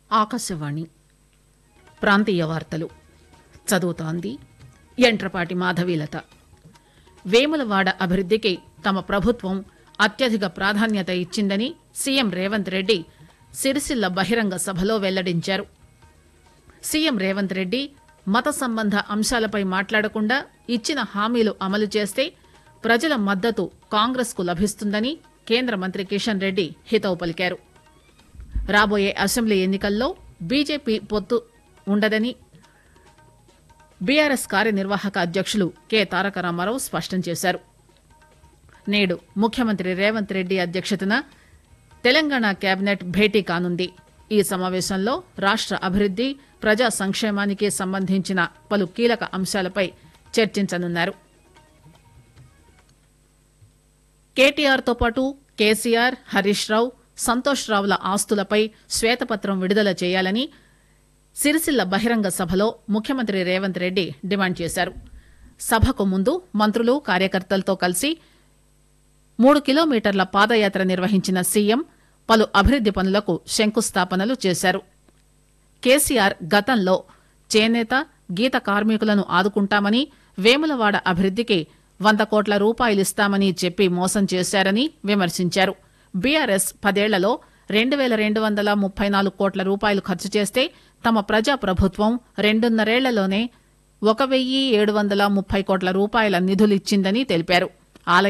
ఆకాశవాణి ప్రాంతీయ వార్తలు చదువుతోంది ఎంట్రపాటి మాధవీలత వేములవాడ అభివృద్దికి తమ ప్రభుత్వం అత్యధిక ప్రాధాన్యత ఇచ్చిందని సీఎం రేవంత్ రెడ్డి సిరిసిల్ల బహిరంగ సభలో వెల్లడించారు సీఎం రేవంత్ రెడ్డి మత సంబంధ అంశాలపై మాట్లాడకుండా ఇచ్చిన హామీలు అమలు చేస్తే ప్రజల మద్దతు కాంగ్రెస్ కు లభిస్తుందని కేంద్ర మంత్రి కిషన్ రెడ్డి హితవు పలికారు రాబోయే అసెంబ్లీ ఎన్నికల్లో బీజేపీ పొత్తు ఉండదని బీఆర్ఎస్ కార్యనిర్వాహక అధ్యక్షులు కె తారక రామారావు స్పష్టం చేశారు నేడు ముఖ్యమంత్రి రేవంత్ రెడ్డి అధ్యక్షతన తెలంగాణ కేబినెట్ భేటీ కానుంది ఈ సమావేశంలో రాష్ట అభివృద్ది ప్రజా సంక్షేమానికి సంబంధించిన పలు కీలక అంశాలపై చర్చించనున్నారు కేటీఆర్ తో పాటు కేసీఆర్ హరీష్ రావు సంతోష్ రావుల ఆస్తులపై శ్వేతపత్రం విడుదల చేయాలని సిరిసిల్ల బహిరంగ సభలో ముఖ్యమంత్రి రేవంత్ రెడ్డి డిమాండ్ చేశారు సభకు ముందు మంత్రులు కార్యకర్తలతో కలిసి మూడు కిలోమీటర్ల పాదయాత్ర నిర్వహించిన సీఎం పలు అభివృద్ది పనులకు శంకుస్థాపనలు చేశారు కేసీఆర్ గతంలో చేనేత గీత కార్మికులను ఆదుకుంటామని వేములవాడ అభివృద్దికి వంద కోట్ల రూపాయలిస్తామని చెప్పి మోసం చేశారని విమర్శించారు బీఆర్ఎస్ పదేళ్లలో రెండు పేల రెండు వందల ముప్పై నాలుగు కోట్ల రూపాయలు ఖర్చు చేస్తే తమ ప్రజా ప్రభుత్వం రెండున్నరేళ్లలోనే ఒక వెయ్యి ఏడు వందల ముప్పై కోట్ల రూపాయల నిధులిచ్చిందని తెలిపారు